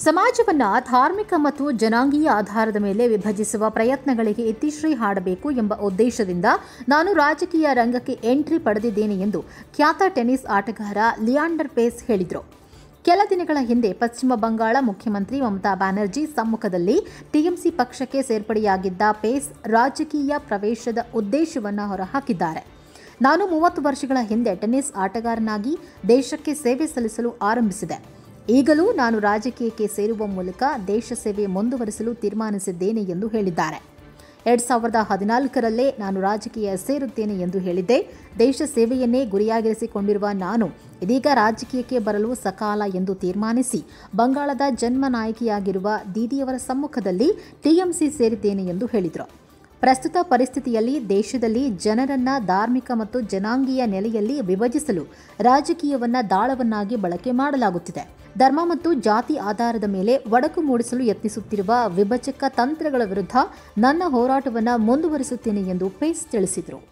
ಸಮಾಜವನ್ನ ಧಾರ್ಮಿಕ ಮತ್ತು ಜನಾಂಗೀಯ ಆಧಾರದ ಮೇಲೆ ವಿಭಜಿಸುವ ಪ್ರಯತ್ನಗಳಿಗೆ ಇತಿಶ್ರೀ ಹಾಡಬೇಕು ಎಂಬ ಉದ್ದೇಶದಿಂದ ನಾನು ರಾಜಕೀಯ ರಂಗಕ್ಕೆ ಎಂಟ್ರಿ ಪಡೆದಿದ್ದೇನೆ ಎಂದು ಖ್ಯಾತ ಟೆನ್ನಿಸ್ ಆಟಗಾರ ಲಿಯಾಂಡರ್ ಪೇಸ್ ಹೇಳಿದರು ಕೆಲ ದಿನಗಳ ಹಿಂದೆ ಪಶ್ಚಿಮ ಬಂಗಾಳ ಮುಖ್ಯಮಂತ್ರಿ ಮಮತಾ ಬ್ಯಾನರ್ಜಿ ಸಮ್ಮುಖದಲ್ಲಿ ಟಿಎಂಸಿ ಪಕ್ಷಕ್ಕೆ ಸೇರ್ಪಡೆಯಾಗಿದ್ದ ಪೇಸ್ ರಾಜಕೀಯ ಪ್ರವೇಶದ ಉದ್ದೇಶವನ್ನು ಹೊರಹಾಕಿದ್ದಾರೆ ನಾನು ಮೂವತ್ತು ವರ್ಷಗಳ ಹಿಂದೆ ಟೆನ್ನಿಸ್ ಆಟಗಾರನಾಗಿ ದೇಶಕ್ಕೆ ಸೇವೆ ಸಲ್ಲಿಸಲು ಆರಂಭಿಸಿದೆ ಈಗಲೂ ನಾನು ರಾಜಕೀಯಕ್ಕೆ ಸೇರುವ ಮೂಲಕ ದೇಶ ಸೇವೆ ಮುಂದುವರಿಸಲು ತೀರ್ಮಾನಿಸಿದ್ದೇನೆ ಎಂದು ಹೇಳಿದ್ದಾರೆ ಎರಡ್ ಸಾವಿರದ ಹದಿನಾಲ್ಕರಲ್ಲೇ ನಾನು ರಾಜಕೀಯ ಸೇರುತ್ತೇನೆ ಎಂದು ಹೇಳಿದ್ದೆ ದೇಶ ಸೇವೆಯನ್ನೇ ಗುರಿಯಾಗಿರಿಸಿಕೊಂಡಿರುವ ನಾನು ಇದೀಗ ರಾಜಕೀಯಕ್ಕೆ ಬರಲು ಸಕಾಲ ಎಂದು ತೀರ್ಮಾನಿಸಿ ಬಂಗಾಳದ ಜನ್ಮ ನಾಯಕಿಯಾಗಿರುವ ದೀದಿಯವರ ಸಮ್ಮುಖದಲ್ಲಿ ಟಿಎಂಸಿ ಸೇರಿದ್ದೇನೆ ಎಂದು ಹೇಳಿದರು ಪ್ರಸ್ತುತ ಪರಿಸ್ಥಿತಿಯಲ್ಲಿ ದೇಶದಲ್ಲಿ ಜನರನ್ನ ಧಾರ್ಮಿಕ ಮತ್ತು ಜನಾಂಗೀಯ ನೆಲೆಯಲ್ಲಿ ವಿಭಜಿಸಲು ರಾಜಕೀಯವನ್ನ ದಾಳವನ್ನಾಗಿ ಬಳಕೆ ಮಾಡಲಾಗುತ್ತಿದೆ ಧರ್ಮ ಮತ್ತು ಜಾತಿ ಆಧಾರದ ಮೇಲೆ ಒಡಕು ಮೂಡಿಸಲು ಯತ್ನಿಸುತ್ತಿರುವ ವಿಭಜಕ ತಂತ್ರಗಳ ವಿರುದ್ಧ ನನ್ನ ಹೋರಾಟವನ್ನು ಮುಂದುವರಿಸುತ್ತೇನೆ ಎಂದು ಪೇಸ್ ತಿಳಿಸಿದರು